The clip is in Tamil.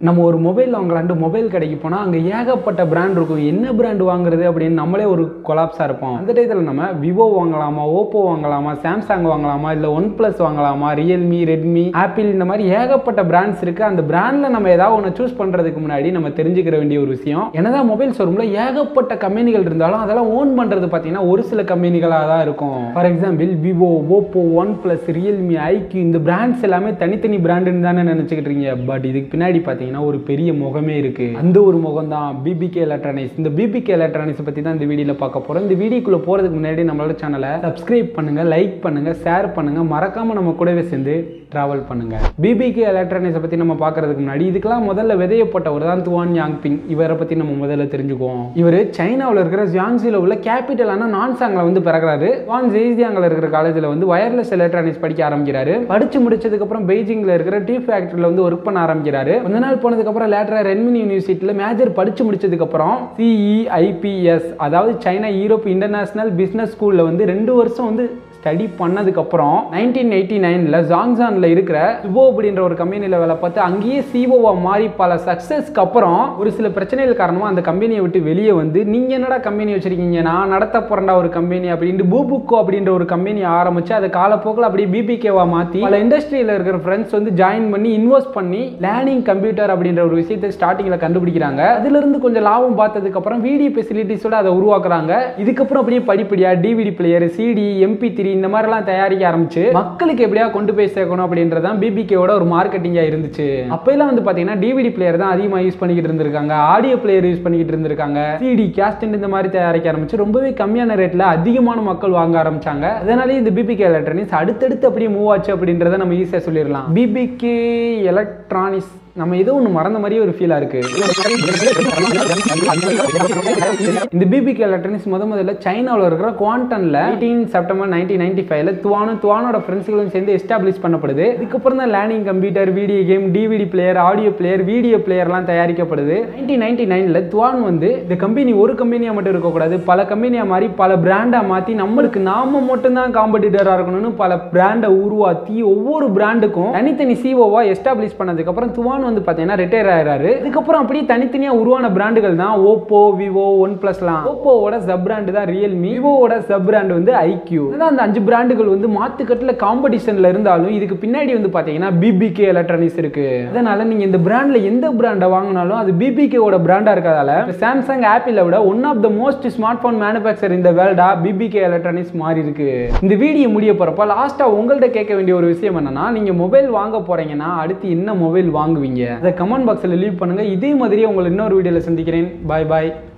நம்ம ஒரு மொபைல் வாங்கலான்ட்டு மொபைல் கடைக்கு போனால் அங்கே ஏகப்பட்ட பிராண்ட் இருக்கும் என்ன பிராண்ட் வாங்குறது அப்படின்னு நம்மளே ஒரு கொலாப்ஸாக இருப்போம் அந்த டயத்தில் நம்ம விவோ வாங்கலாமா ஓப்போ வாங்கலாமா சாம்சங் வாங்கலாமா இல்லை ஒன் ப்ளஸ் வாங்கலாமா ரியல்மி ரெட்மி ஆப்பிள் இந்த மாதிரி ஏகப்பட்ட பிராண்ட்ஸ் இருக்குது அந்த பிராண்டில் நம்ம ஏதாவது ஒன்று சூஸ் பண்ணுறதுக்கு முன்னாடி நம்ம தெரிஞ்சுக்கிற வேண்டிய ஒரு விஷயம் என்னதான் மொபைல் ஷோரூமில் ஏகப்பட்ட கம்பெனிகள் இருந்தாலும் அதெல்லாம் ஓன் பண்ணுறது பார்த்தீங்கன்னா ஒரு சில கம்பெனிகளாக தான் இருக்கும் for example Vivo Oppo one plus Realme iQOO இந்த பிராண்ட்ஸ் எல்லாமே தனித்தனி பிராண்டுன்னு தானே நினச்சிக்கிட்டு இருக்கீங்க பட் இதுக்கு பின்னாடி பார்த்தீங்கன்னா ஒரு பெரிய முகமே இருக்கு அந்த ஒரு முகம் தான் பிபிகே எலக்ட்ரானிக்ஸ் இந்த பிபிகே எலக்ட்ரானிக்ஸ் பற்றி தான் இந்த வீடியோவில் பார்க்க போகிறோம் இந்த வீடியோக்குள்ளே போகிறதுக்கு முன்னாடி நம்மளோட சேனலை சப்ஸ்கிரைப் பண்ணுங்க லைக் பண்ணுங்க ஷேர் பண்ணுங்க மறக்காம நம்ம கூடவே சேர்ந்து டிராவல் பண்ணுங்க பிபிகே எலக்ட்ரானிக்ஸை பற்றி நம்ம பார்க்கறதுக்கு முன்னாடி இதுக்கெல்லாம் முதல்ல விதையப்பட்டவர் தான் துவான் யாங்பிங் இவரை பற்றி நம்ம முதல்ல தெரிஞ்சுக்குவோம் இவர் சைனாவில் இருக்கிற ஜியாங்ஸியில் உள்ள கேபிட்டலான நான்சாங்கில் வந்து பிறகுறாரு வான் ஜெய்ஜியாங்கில் இருக்கிற காலேஜில் வந்து வயர்லெஸ் எலக்ட்ரானிக்ஸ் படிக்க ஆரம்பிக்கிறாரு படிச்சு முடிச்சதுக்கப்புறம் பெய்ஜிங்கில் இருக்கிற டீ ஃபேக்டரியில் வந்து ஒர்க் பண்ண ஆரம்பிக்கிறாரு கொஞ்ச நாள் போனதுக்கப்புறம் லேட்டராக ரெட்மின் யூனிவர்சிட்டியில் மேஜர் படிச்சு முடிச்சதுக்கப்புறம் சிஇஐபிஎஸ் அதாவது சைனா யூரோப் இன்டர்நேஷனல் பிஸ்னஸ் ஸ்கூலில் வந்து ரெண்டு வருஷம் வந்து ஸ்டடி பண்ணதுக்கப்புறம் நைன்டீன் எயிட்டி நைனில் ஜாங்ஜானில் இருக்கிற சுபோ அப்படின்ற ஒரு கம்பெனியில் வேலை பார்த்து அங்கேயே சிஓவா மாறி பல சக்ஸஸ்க்கு அப்புறம் ஒரு சில பிரச்சனைகள் காரணமாக அந்த கம்பெனியை விட்டு வெளியே வந்து நீங்கள் என்னடா கம்பெனி வச்சிருக்கீங்க நான் நடத்த போகிறேன்டா ஒரு கம்பெனி அப்படின்ட்டு பூபுக்கோ அப்படின்ற ஒரு கம்பெனி ஆரம்பிச்சு அதை காலப்போக்கில் அப்படியே பிபிகேவா மாற்றி பல இண்டஸ்ட்ரியில் இருக்கிற ஃப்ரெண்ட்ஸ் வந்து ஜாயின் பண்ணி இன்வெஸ்ட் பண்ணி லேர்னிங் கம்ப்யூட்டர் அப்படின்ற ஒரு விஷயத்தை ஸ்டார்டிங்கில் கண்டுபிடிக்கிறாங்க அதுலேருந்து கொஞ்சம் லாபம் பார்த்ததுக்கப்புறம் வீடியோ ஃபெசிலிட்டிஸோட அதை உருவாக்குறாங்க இதுக்கப்புறம் அப்படியே படிப்படியாக DVD player CD MP three இந்த மாதிரிலாம் தயாரிக்க ஆரம்பிச்சு மக்களுக்கு எப்படியா கொண்டு போய் சேர்க்கணும் அப்படின்றதான் பிபிகேவோட ஒரு மார்க்கெட்டிங்காக இருந்துச்சு அப்போலாம் வந்து பார்த்தீங்கன்னா டிவிடி பிளேயர் தான் அதிகமாக யூஸ் பண்ணிக்கிட்டு இருந்திருக்காங்க ஆடியோ பிளேயர் யூஸ் பண்ணிக்கிட்டு இருந்திருக்காங்க சிடி கேஸ்ட் இந்த மாதிரி தயாரிக்க ஆரம்பிச்சு ரொம்பவே கம்மியான ரேட்டில் அதிகமான மக்கள் வாங்க ஆரம்பிச்சாங்க அதனாலே இந்த பிபிகே எலக்ட்ரானிக்ஸ் அடுத்தடுத்து அப்படியே மூவ் ஆச்சு அப்படின்றத நம்ம ஈஸியாக சொல்லிடலாம் பிபிகே எலக்ட்ரானிக்ஸ் நம்ம ஏதோ ஒன்று மறந்த மாதிரியே ஒரு ஃபீலாக இருக்கு இந்த பிபிகே எலக்ட்ரானிக்ஸ் முத முதல்ல சைனாவில் இருக்கிற குவாண்டனில் எயிட்டீன் செப்டம்பர் நைன்டீன் நைன்டி ஃபைவ்ல துவானும் துவானோட ஃப்ரெண்ட்ஸ்களும் சேர்ந்து எஸ்டாப்ளிஷ் பண்ணப்படுது இதுக்கப்புறம் தான் learning computer video game DVD player audio player video பிளேயர்லாம் தயாரிக்கப்படுது நைன்டீன் நைன்டி நைனில் துவான் வந்து இந்த கம்பெனி ஒரு கம்பெனியாக மட்டும் இருக்கக்கூடாது பல கம்பெனியாக மாறி பல பிராண்டாக மாற்றி நம்மளுக்கு நாம மட்டும்தான் காம்படிட்டராக இருக்கணும்னு பல பிராண்டை உருவாக்கி ஒவ்வொரு பிராண்டுக்கும் தனித்தனி சிஓவா எஸ்டாப்ளிஷ் பண்ணதுக்கப்புறம் துவான் வந்து பார்த்தீங்கன்னா ரிட்டையர் ஆகிறாரு இதுக்கப்புறம் அப்படியே தனித்தனியாக உருவான பிராண்டுகள் தான் ஓப்போ விவோ ஒன் பிளஸ்லாம் ஓப்போவோட சப் பிராண்டு தான் ரியல்மி விவோவோட சப் பிராண்ட் வந்து ஐக்யூ அதான் அந்த அஞ்சு பிராண்டுகள் வந்து மாத்துக்கட்டில் காம்படிஷனில் இருந்தாலும் இதுக்கு பின்னாடி வந்து பார்த்தீங்கன்னா பிபிகே எலக்ட்ரானிக்ஸ் இருக்கு அதனால நீங்கள் இந்த பிராண்டில் எந்த பிராண்டை வாங்கினாலும் அது பிபிகேவோட பிராண்டாக இருக்கிறதால சாம்சங் ஆப்பிளை விட one of the most smart phone manufacture இந்த வேர்ல்டா பிபிகே எலக்ட்ரானிக்ஸ் மாறி இருக்கு இந்த வீடியோ முடிய போகிறப்ப லாஸ்ட்டாக உங்கள்கிட்ட கேட்க வேண்டிய ஒரு விஷயம் என்னன்னா நீங்கள் மொபைல் வாங்க போறீங்கன்னா அடுத்து என்ன மொபைல் வாங்குவீங்க அதை கமெண்ட் பாக்ஸில் லீவ் பண்ணுங்க இதே மாதிரியே உங்களை இன்னொரு வீடியோவில் சந்திக்கிறேன் பாய் பாய்